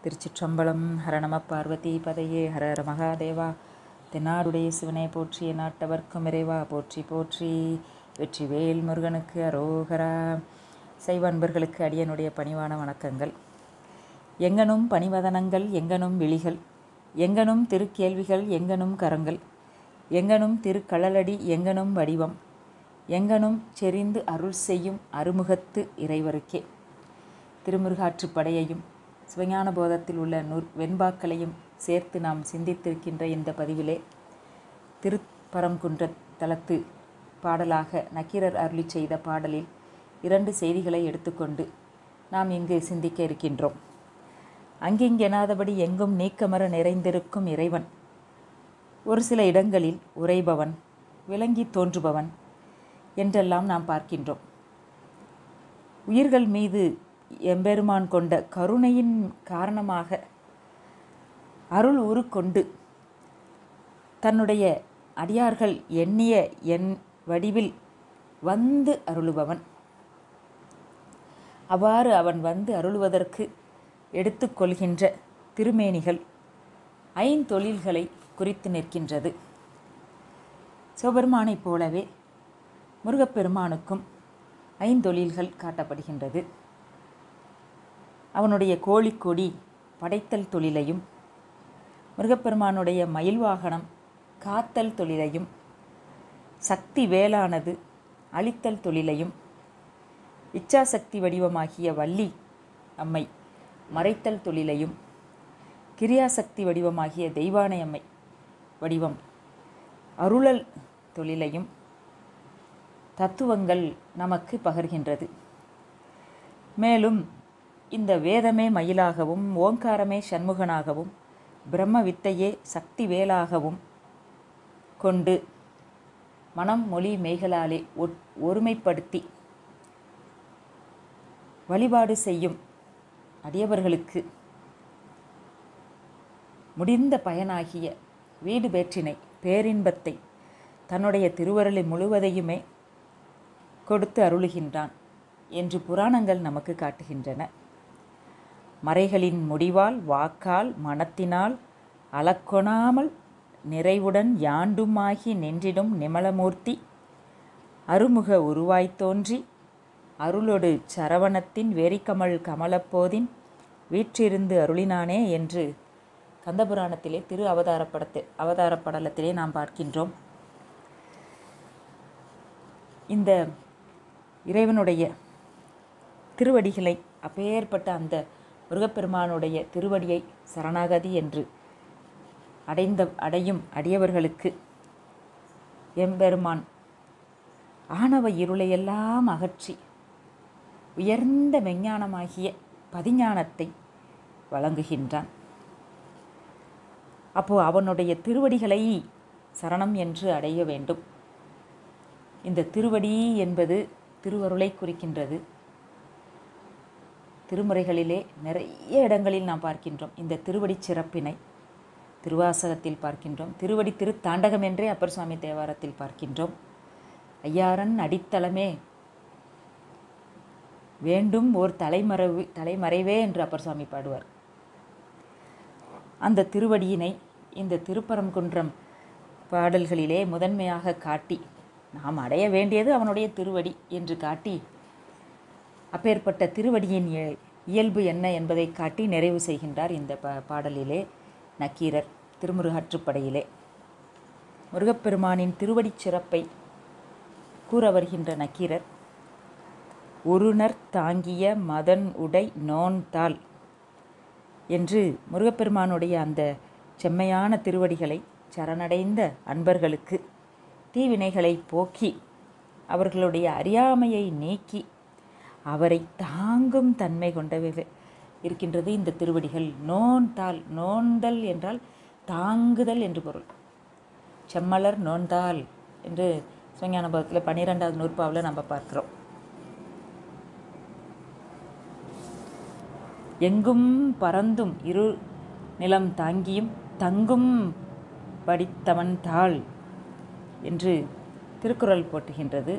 திருச்சிற்றம்பலம் ஹர நம பார்வதி பதையே ஹர ஹர மகாதேவா தென்னாடுடைய சிவனை போற்றிய நாட்டவர்க்கும் இறைவா போற்றி போற்றி வெற்றி வேல் முருகனுக்கு அரோகரா சைவ அன்பர்களுக்கு அடியனுடைய பணிவான வணக்கங்கள் எங்கனும் பணிவதனங்கள் எங்கனும் விழிகள் எங்கனும் திருக்கேள்விகள் எங்கனும் கரங்கள் எங்கனும் திருக்கழலடி எங்கனும் வடிவம் எங்கனும் செறிந்து அருள் செய்யும் அருமுகத்து இறைவருக்கே திருமுருகாற்றுப்படையையும் சிவஞான போதத்தில் உள்ள நூற் வெண்பாக்களையும் சேர்த்து நாம் சிந்தித்திருக்கின்ற இந்த பதிவிலே திருப்பரங்குன்ற தலத்து பாடலாக நக்கீரர் அருளி செய்த பாடலில் இரண்டு செய்திகளை எடுத்துக்கொண்டு நாம் இங்கு சிந்திக்க இருக்கின்றோம் அங்கிங்கெனாதபடி எங்கும் நீக்கமர நிறைந்திருக்கும் இறைவன் ஒரு சில இடங்களில் உறைபவன் விளங்கி தோன்றுபவன் என்றெல்லாம் நாம் பார்க்கின்றோம் உயிர்கள் மீது எம்பெருமான் கொண்ட கருணையின் காரணமாக அருள் உருக்கொண்டு தன்னுடைய அடியார்கள் எண்ணிய என் வடிவில் வந்து அருளுபவன் அவ்வாறு அவன் வந்து அருளுவதற்கு எடுத்துக்கொள்கின்ற திருமேனிகள் ஐந்தொழில்களை குறித்து நிற்கின்றது சிவபெருமானைப் போலவே முருகப்பெருமானுக்கும் ஐந்தொழில்கள் காட்டப்படுகின்றது அவனுடைய கோழிக்கொடி படைத்தல் தொழிலையும் முருகப்பெருமானுடைய மயில் வாகனம் காத்தல் தொழிலையும் சக்தி வேளானது அழித்தல் தொழிலையும் இச்சாசக்தி வடிவமாகிய வள்ளி அம்மை மறைத்தல் தொழிலையும் கிரியாசக்தி வடிவமாகிய தெய்வானை அம்மை வடிவம் அருளல் தொழிலையும் தத்துவங்கள் நமக்கு பகர்கின்றது மேலும் இந்த வேதமே மயிலாகவும் ஓங்காரமே சண்முகனாகவும் பிரம்ம வித்தையே சக்தி வேலாகவும் கொண்டு மனம் மொழி மெய்களாலே ஒருமைப்படுத்தி வழிபாடு செய்யும் அடியவர்களுக்கு முடிந்த பயனாகிய வீடு பேற்றினை பேரின்பத்தை தன்னுடைய திருவருளை முழுவதையுமே கொடுத்து அருளுகின்றான் என்று புராணங்கள் நமக்கு காட்டுகின்றன மறைகளின் முடிவால் வாக்கால் மனத்தினால் அளக்கொணாமல் நிறைவுடன் யாண்டுமாகி நின்றிடும் நிமலமூர்த்தி அருமுக உருவாய்த் தோன்றி அருளொடு சரவணத்தின் வெறிக்கமல் கமலப்போதின் வீற்றிருந்து அருளினானே என்று கந்தபுராணத்திலே திரு அவதாரப்படத்தில் அவதார படலத்திலே நாம் பார்க்கின்றோம் இந்த இறைவனுடைய திருவடிகளை அப்பேற்பட்ட அந்த முருகப்பெருமானுடைய திருவடியை சரணாகதி என்று அடைந்த அடையும் அடியவர்களுக்கு எம்பெருமான் ஆணவ இருளையெல்லாம் அகற்றி உயர்ந்த மெஞ்ஞானமாகிய பதிஞானத்தை வழங்குகின்றான் அப்போ அவனுடைய திருவடிகளை சரணம் என்று அடைய வேண்டும் இந்த திருவடி என்பது திருவருளை குறிக்கின்றது திருமுறைகளிலே நிறைய இடங்களில் நாம் பார்க்கின்றோம் இந்த திருவடி சிறப்பினை திருவாசகத்தில் பார்க்கின்றோம் திருவடி திருத்தாண்டகம் என்றே அப்பர் சுவாமி தேவாரத்தில் பார்க்கின்றோம் ஐயாரன் அடித்தளமே வேண்டும் ஓர் தலைமறைவு தலைமறைவே என்று அப்பர் சுவாமி பாடுவார் அந்த திருவடியினை இந்த திருப்பரங்குன்றம் பாடல்களிலே முதன்மையாக காட்டி நாம் அடைய வேண்டியது அவனுடைய திருவடி என்று காட்டி அப்பேற்பட்ட திருவடியின் இயல்பு என்ன என்பதை காட்டி நிறைவு செய்கின்றார் இந்த ப பாடலிலே நக்கீரர் திருமுருகாற்றுப்படையிலே முருகப்பெருமானின் திருவடி சிறப்பை கூற வருகின்ற நக்கீரர் உருணர் தாங்கிய மதன் உடை நோன்தாள் என்று முருகப்பெருமானுடைய அந்த செம்மையான திருவடிகளை சரணடைந்த அன்பர்களுக்கு தீவினைகளை போக்கி அவர்களுடைய அறியாமையை நீக்கி அவரை தாங்கும் தன்மை கொண்டவை இருக்கின்றது இந்த திருவடிகள் நோன்தால் நோந்தல் என்றால் தாங்குதல் என்று பொருள் செம்மலர் நோந்தால் என்று சிவஞானபதத்தில் பன்னிரெண்டாவது நூற்பாவில் நம்ம பார்க்குறோம் எங்கும் பறந்தும் இரு நிலம் தாங்கியும் தங்கும் படித்தவன் தாள் என்று திருக்குறள் போட்டுகின்றது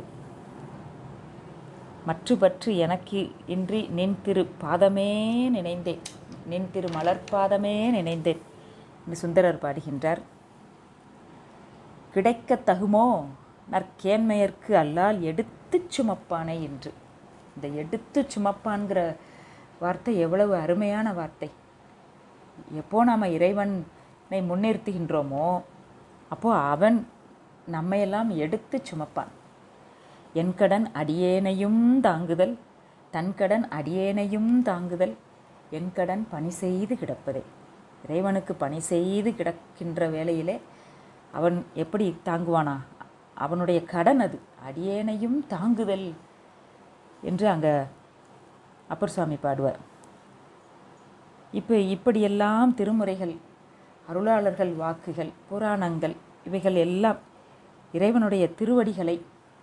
மற்று பற்று எனக்கு இன்றி நின் திரு பாதமே நினைந்தேன் நின் திரு மலர்பாதமே நினைந்தேன் என்று சுந்தரர் பாடுகின்றார் கிடைக்கத் தகுமோ நற்கேன்மையர்க்கு அல்லால் எடுத்துச் சுமப்பானே என்று இந்த எடுத்து சுமப்பான்கிற வார்த்தை எவ்வளவு அருமையான வார்த்தை எப்போ நாம் இறைவனை முன்னிறுத்துகின்றோமோ அப்போ அவன் நம்மையெல்லாம் எடுத்து சுமப்பான் என் கடன் அடியேனையும் தாங்குதல் தன் கடன் அடியேனையும் தாங்குதல் என் கடன் பணி செய்து கிடப்பதே இறைவனுக்கு பணி செய்து கிடக்கின்ற வேளையிலே அவன் எப்படி தாங்குவானா அவனுடைய கடன் அது அடியேனையும் தாங்குதல் என்று அங்கே அப்பர் சுவாமி பாடுவார் இப்போ இப்படியெல்லாம் திருமுறைகள் அருளாளர்கள் வாக்குகள் புராணங்கள் இவைகள் எல்லாம் இறைவனுடைய திருவடிகளை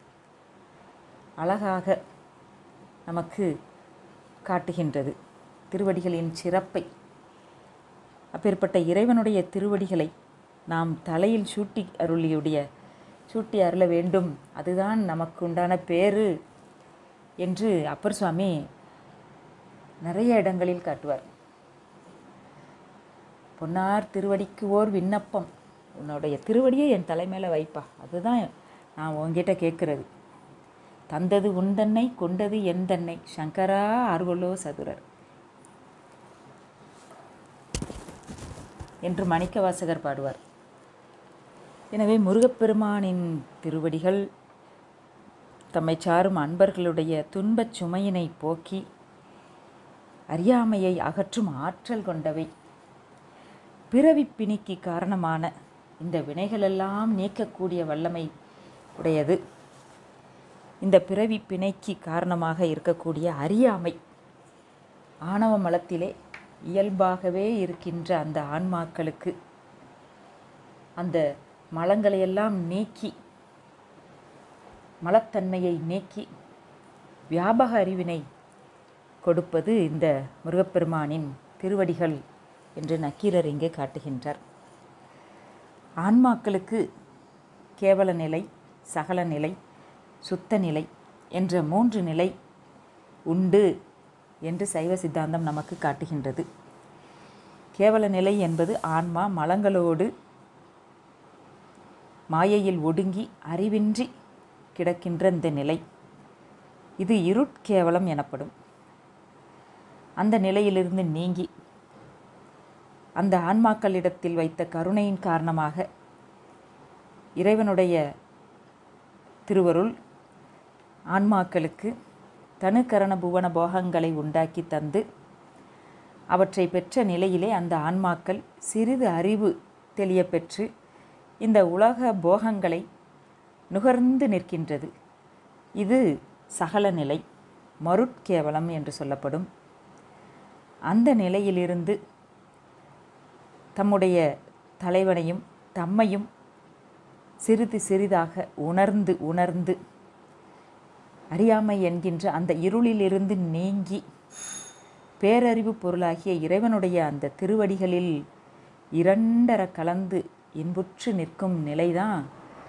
அழகாக நமக்கு காட்டுகின்றது திருவடிகளின் சிறப்பை அப்பேற்பட்ட இறைவனுடைய திருவடிகளை நாம் தலையில் சூட்டி அருளியுடைய சூட்டி அருள வேண்டும் அதுதான் நமக்கு உண்டான பேரு என்று அப்பர் சுவாமி நிறைய இடங்களில் காட்டுவார் பொன்னார் திருவடிக்கு ஓர் விண்ணப்பம் உன்னுடைய திருவடியை என் தலைமையில வைப்பா அதுதான் நான் உன்கிட்ட கேட்குறது தந்தது உந்தன்னை கொண்டது என் தன்னை சங்கரா ஆர்வலோ சதுரர் என்று மாணிக்கவாசகர் பாடுவார் எனவே முருகப்பெருமானின் திருவடிகள் தம்மை சாரும் அன்பர்களுடைய துன்பச் சுமையினை போக்கி அறியாமையை அகற்றும் ஆற்றல் கொண்டவை பிறவிப் பிணிக்கு காரணமான இந்த வினைகளெல்லாம் நீக்கக்கூடிய வல்லமை உடையது இந்த பிறவி பிணைக்கு காரணமாக இருக்கக்கூடிய அறியாமை ஆணவ மலத்திலே இயல்பாகவே இருக்கின்ற அந்த ஆன்மாக்களுக்கு அந்த மலங்களையெல்லாம் நீக்கி மலத்தன்மையை நீக்கி வியாபக அறிவினை கொடுப்பது இந்த முருகப்பெருமானின் திருவடிகள் என்று நக்கீரர் இங்கே காட்டுகின்றார் ஆன்மாக்களுக்கு கேவல நிலை சகல நிலை சுத்த நிலை என்ற மூன்று நிலை உண்டு என்று சைவ சித்தாந்தம் நமக்கு காட்டுகின்றது கேவல நிலை என்பது ஆன்மா மலங்களோடு மாயையில் ஒடுங்கி அறிவின்றி கிடக்கின்ற இந்த நிலை இது இருட்கேவலம் எனப்படும் அந்த நிலையிலிருந்து நீங்கி அந்த ஆன்மாக்களிடத்தில் வைத்த கருணையின் காரணமாக இறைவனுடைய திருவருள் ஆன்மாக்களுக்கு தனுக்கரண புவன போகங்களை உண்டாக்கி தந்து அவற்றை பெற்ற நிலையிலே அந்த ஆன்மாக்கள் சிறிது அறிவு தெளிய பெற்று இந்த உலக போகங்களை நுகர்ந்து நிற்கின்றது இது சகல நிலை மருட்கேவலம் என்று சொல்லப்படும் அந்த நிலையிலிருந்து தம்முடைய தலைவனையும் தம்மையும் சிறிது சிறிதாக உணர்ந்து உணர்ந்து அறியாமை என்கின்ற அந்த இருளிலிருந்து நீங்கி பேரறிவு பொருளாகிய இறைவனுடைய அந்த திருவடிகளில் இரண்டர கலந்து இன்புற்று நிற்கும் நிலைதான்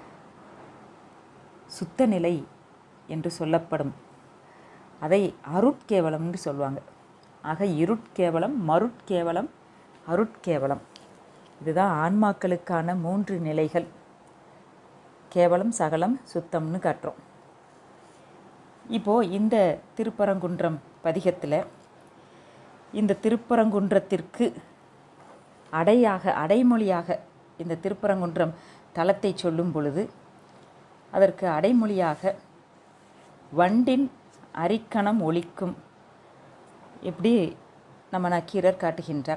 சுத்த நிலை என்று சொல்லப்படும் அதை அருட்கேவலம் என்று சொல்லுவாங்க ஆக இருட்கேவலம் மருட்கேவலம் அருட்கேவலம் இதுதான் ஆன்மாக்களுக்கான மூன்று நிலைகள் கேவலம் சகலம் சுத்தம்னு காட்டுறோம் இப்போது இந்த திருப்பரங்குன்றம் பதிகத்தில் இந்த திருப்பரங்குன்றத்திற்கு அடையாக அடைமொழியாக இந்த திருப்பரங்குன்றம் தலத்தை சொல்லும் பொழுது அதற்கு அடைமொழியாக வண்டின் அரிக்கணம் ஒலிக்கும் எப்படி நம்ம நக்கீரர் காட்டுகின்றார்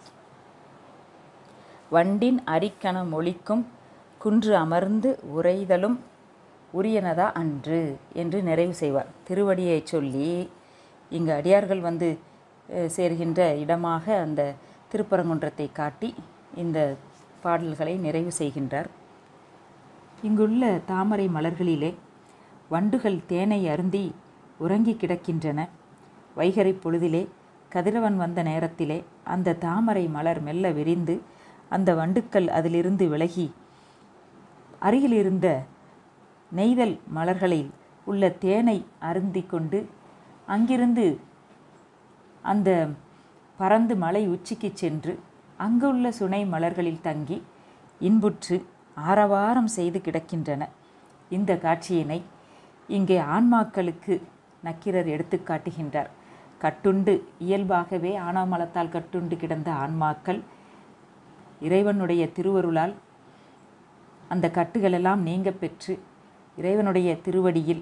வண்டின் அரிக்கணம் ஒலிக்கும் குன்று அமர்ந்து உரைதலும் உரியனதா அன்று என்று நிறைவு செய்வார் திருவடியை சொல்லி இங்கு அடியார்கள் வந்து அஹ், சேர்கின்ற இடமாக அந்த திருப்பரங்குன்றத்தை காட்டி இந்த பாடல்களை நிறைவு செய்கின்றார் இங்குள்ள தாமரை மலர்களிலே வண்டுகள் தேனை அருந்தி உறங்கி கிடக்கின்றன வைகறை பொழுதிலே கதிரவன் வந்த நேரத்திலே அந்த தாமரை மலர் மெல்ல விரிந்து அந்த வண்டுக்கள் அதிலிருந்து விலகி அருகில் இருந்த நெய்தல் மலர்களில் உள்ள தேனை அருந்திக் கொண்டு அங்கிருந்து அந்த பறந்து மலை உச்சிக்குச் சென்று அங்குள்ள சுனை மலர்களில் தங்கி இன்புற்று ஆரவாரம் செய்து கிடக்கின்றன இந்த காட்சியினை இங்கே ஆன்மாக்களுக்கு நக்கீரர் எடுத்து காட்டுகின்றார் கட்டுண்டு இயல்பாகவே ஆணவமலத்தால் கட்டுண்டு கிடந்த ஆன்மாக்கள் இறைவனுடைய திருவருளால் அந்த கட்டுகளெல்லாம் நீங்க பெற்று இறைவனுடைய திருவடியில்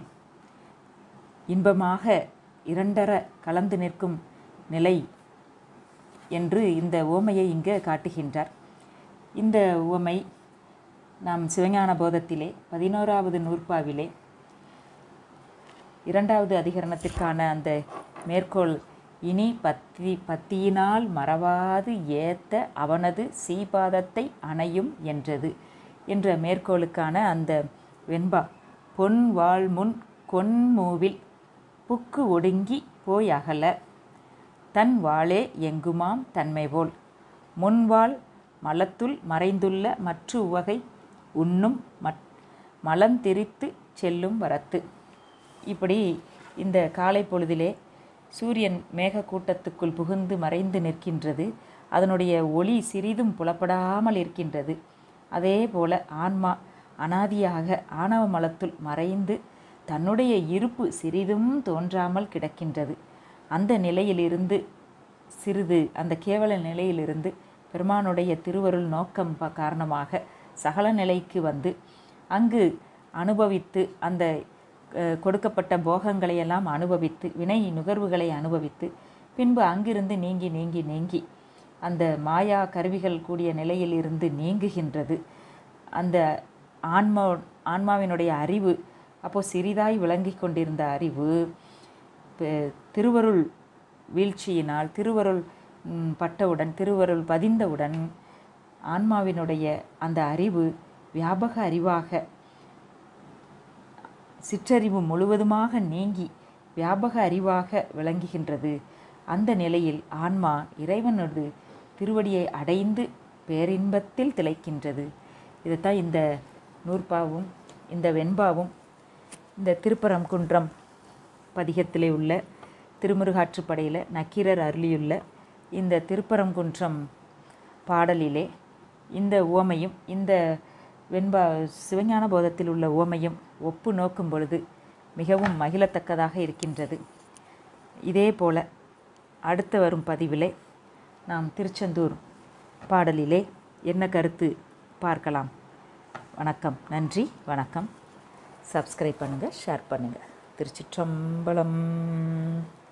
இன்பமாக இரண்டர கலந்து நிற்கும் நிலை என்று இந்த ஓமையை இங்கு காட்டுகின்றார் இந்த உவமை நாம் சிவஞான போதத்திலே பதினோராவது நூற்பாவிலே இரண்டாவது அதிகரணத்திற்கான அந்த மேற்கோள் இனி பத்தி பத்தியினால் மறவாது ஏத்த அவனது சீபாதத்தை அணையும் என்றது என்ற மேற்கோளுக்கான அந்த வெண்பா பொன் வாழ் முன் கொன்மூவில் புக்கு ஒடுங்கி போய் அகல தன் வாளே எங்குமாம் தன்மை போல் முன்வாள் மலத்துள் மறைந்துள்ள மற்ற உவகை உண்ணும் மட் மலந்திரித்து செல்லும் வரத்து இப்படி இந்த காலை பொழுதிலே சூரியன் மேகக்கூட்டத்துக்குள் புகுந்து மறைந்து நிற்கின்றது அதனுடைய ஒளி சிறிதும் புலப்படாமல் இருக்கின்றது அதே போல ஆன்மா அனாதியாக ஆணவ மலத்துள் மறைந்து தன்னுடைய இருப்பு சிறிதும் தோன்றாமல் கிடக்கின்றது அந்த நிலையிலிருந்து சிறிது அந்த கேவல நிலையிலிருந்து பெருமானுடைய திருவருள் நோக்கம் ப- காரணமாக சகல நிலைக்கு வந்து அங்கு அனுபவித்து அந்த அஹ், கொடுக்கப்பட்ட போகங்களை எல்லாம் அனுபவித்து வினை நுகர்வுகளை அனுபவித்து பின்பு அங்கிருந்து நீங்கி நீங்கி நீங்கி அந்த மாயா கருவிகள் கூடிய நிலையில் இருந்து நீங்குகின்றது அந்த ஆன்மா ஆன்மாவினுடைய அறிவு அப்போ சிறிதாய் விளங்கி கொண்டிருந்த அறிவு பெ- திருவருள் வீழ்ச்சியினால் திருவருள் ம், பட்டவுடன் திருவருள் பதிந்தவுடன் ஆன்மாவினுடைய அந்த அறிவு வியாபக அறிவாக சிற்றறிவு முழுவதுமாக நீங்கி வியாபக அறிவாக விளங்குகின்றது அந்த நிலையில் ஆன்மா இறைவனது திருவடியை அடைந்து பேரின்பத்தில் திளைக்கின்றது இதைத்தான் இந்த நூற்பாவும் இந்த வெண்பாவும் இந்த திருப்பரங்குன்றம் பதிகத்திலே உள்ள திருமுருகாற்றுப்படையில் நக்கீரர் அருளியுள்ள இந்த திருப்பரங்குன்றம் பாடலிலே இந்த உவமையும் இந்த வெண்பா சிவஞான போதத்தில் உள்ள உவமையும் ஒப்பு நோக்கும் பொழுது மிகவும் மகிழத்தக்கதாக இருக்கின்றது இதே போல அடுத்து வரும் பதிவிலே நாம் திருச்செந்தூர் பாடலிலே என்ன கருத்து பார்க்கலாம் வணக்கம் நன்றி வணக்கம் சப்ஸ்கிரைப் பண்ணுங்கள் ஷேர் பண்ணுங்கள் திருச்சிற்றம்பலம்